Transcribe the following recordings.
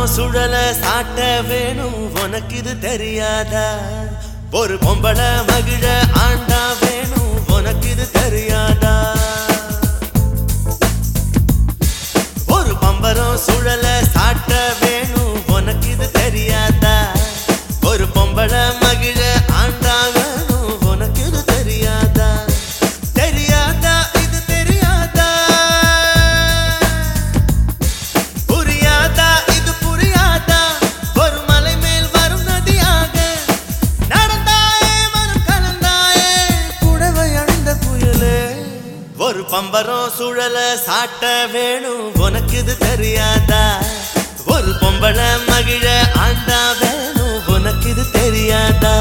பம்பரம் சுழல சாட்ட வேணும் உனக்கு இது தெரியாதா ஒரு பொம்பளை மகிழ ஆண்டா வேணும் உனக்கு இது தெரியாதா ஒரு பம்பரம் சுழல சாட்ட வேணும் உனக்கு இது தெரியாதா ஒரு பொம்பளை மகிழ ஆண்டா வேணும் உனக்கு இது தெரியாதா தெரியாதா இது தெரியாதா புரியாதா இது புரியாதா ஒரு மலை மேல் வரும் நதியாக நடந்தாயே மனம் கலந்தாயே புடவை அணிந்த புயலே ஒரு பம்பரம் சுழல சாட்ட வேணும் உனக்கு இது தெரியாதா ஒரு பொம்பளை மகிழ ஆண்டா வேணும் உனக்கு இது தெரியாதா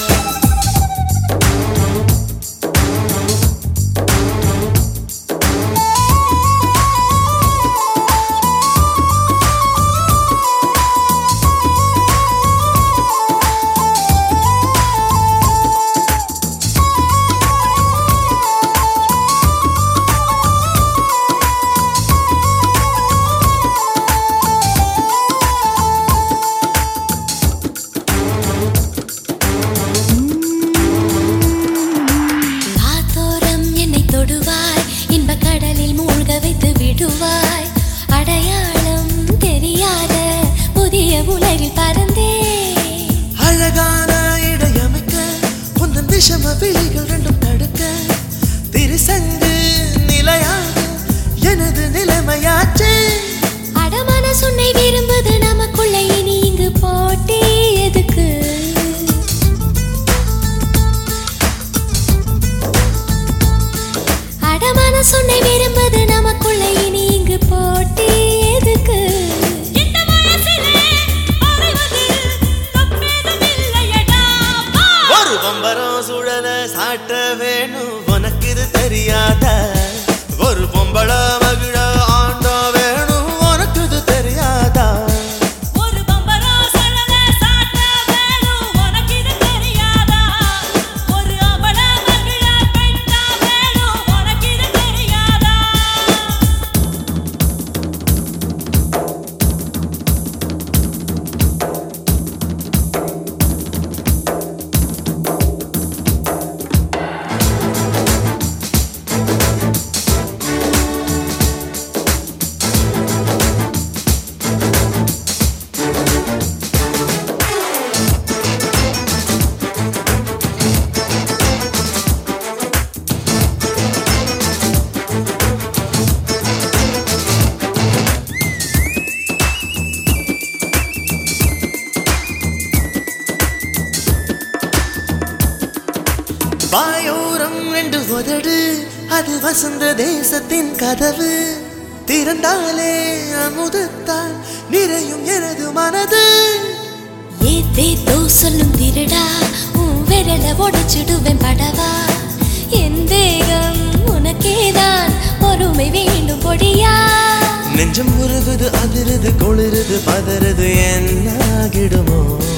காத்தோரம் என்னை தொடுவாய் இன்ப கடலில் மூழ்க வைத்து விடுவாய் அடையாளம் தெரியாத புதிய உலகில் பறந்தே அழகான இடையமைக்க உந்தன் விஷம விழிகள் ரெண்டும் தடுக்க திருசங்கு நிலையாக எனது நிலைமையாச்சு அடமான சுன்னை விரும்புது நமக்குள்ள இனி இங்கு போட்டி எதுக்கு அடமான சுன்னை விரும்புது நமக்குள்ள இனி இங்கு போட்டி எதுக்கு இந்த வயசிலே அறிவது தப்பேதும் இல்லையடா ஒரு பம்பரம் சுழல சாட்ட வேணும் உனக்கு இது தெரியாத ஒரு பொம்பளை மகிழ ஆண்டா வேணும் உனக்கு இது தெரியாதா ஒரு பம்பரா சலன சாட்ட வேணும் உனக்கு இது தெரியாதா ஒரு அவள மகிழ பெண்ணா வேணும் உனக்கு இது தெரியாதா வாயோரம் ரெண்டு உதடு அது வசந்த தேசத்தின் கதவு திறந்தாலே அமுதத்தால் நிறையும் எனது மனது ஏதேதோ சொல்லும் திருடா உன் விரல உடைச்சிடுவேன் படவா என் தேகம் உனக்கேதான் பொறுமை வேண்டும் பொடியா நெஞ்சம் உருகுது அதிருது குளிருது பதறுது என்ன ஆகிடுமோ